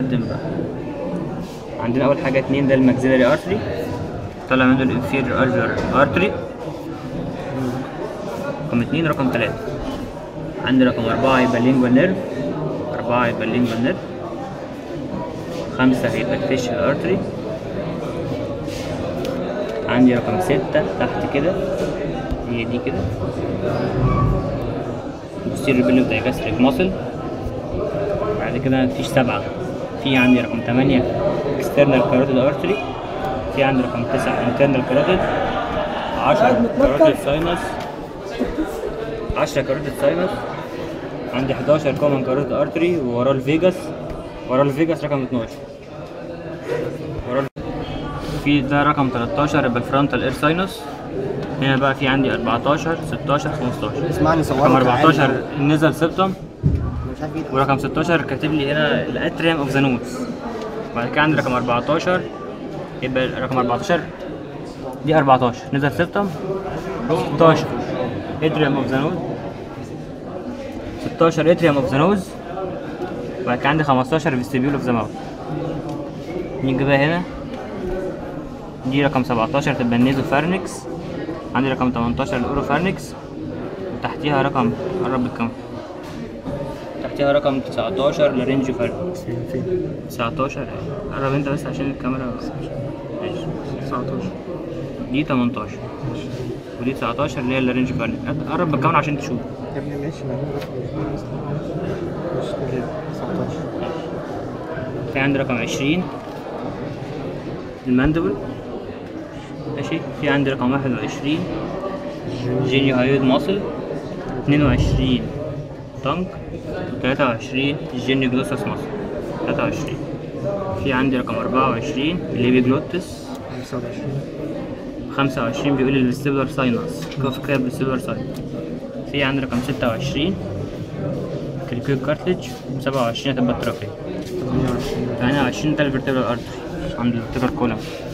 نقدم بقى عندنا اول حاجه اتنين ده الماكسيلاري ارتري طالع منه الانفيريور الفير ارتري رقم اتنين رقم تلاتة عندي رقم أربعة يبقى اللينجوال نيرف أربعة يبقى اللينجوال نيرف خمسة هيبقى الفيشل ارتري عندي رقم ستة تحت كده هي دي كده posterior بيلو بتاع gastric muscle بعد كده مفيش سبعة في عندي رقم تمانية external carotid artery في عندي رقم تسعة internal carotid عشرة carotid sinus عشرة carotid sinus عندي حداشر common carotid artery ووراه الفيجاس وراه الفيجاس رقم اتناشر وراه ال- في ده رقم 13 يبقى الفرونتال اير ساينس هنا بقى في عندي 14 16 15 اسمعني صورك رقم عادي. 14 النزل سيبتم مش عارف ايه ورقم 16 كاتب لي هنا الاتريم اوف ذا نوز بعد كده عندي رقم 14 يبقى رقم 14 دي 14 نزل سيبتم 16 اتريم اوف ذا نوز 16 اتريم اوف ذا نوز بعد كده عندي 15 فيستيبيول اوف ذا ماوث نيجي بقى هنا دي رقم 17 تبقى النيزو فارنكس عندي رقم 18 الاورو فارنكس وتحتيها رقم قرب الكاميرا تحتيها رقم 19 لارنج فارنكس 19 اهي. قرب انت بس عشان الكاميرا ماشي 19 دي 18 ودي 19 اللي هي اللارنج فارنكس قرب بالكاميرا عشان تشوف يا ابني ماشي ما هو مش كده 19 في عندي رقم 20 الماندبل ماشي في عندي رقم 21 جينيو هايود ماسل 22 تانك 23 جينيو جلوسس ماسل 23 في عندي رقم 24 الليبي جلوتس 25 25 بيقول الفيستيبولار ساينس كوف كاب فيستيبولار ساينس في عندي رقم 26 كريكيو كارتلج 27 هتبقى التراكية 28 28 ده الفيرتيبرال ارتري عند الفيرتيبرال كولم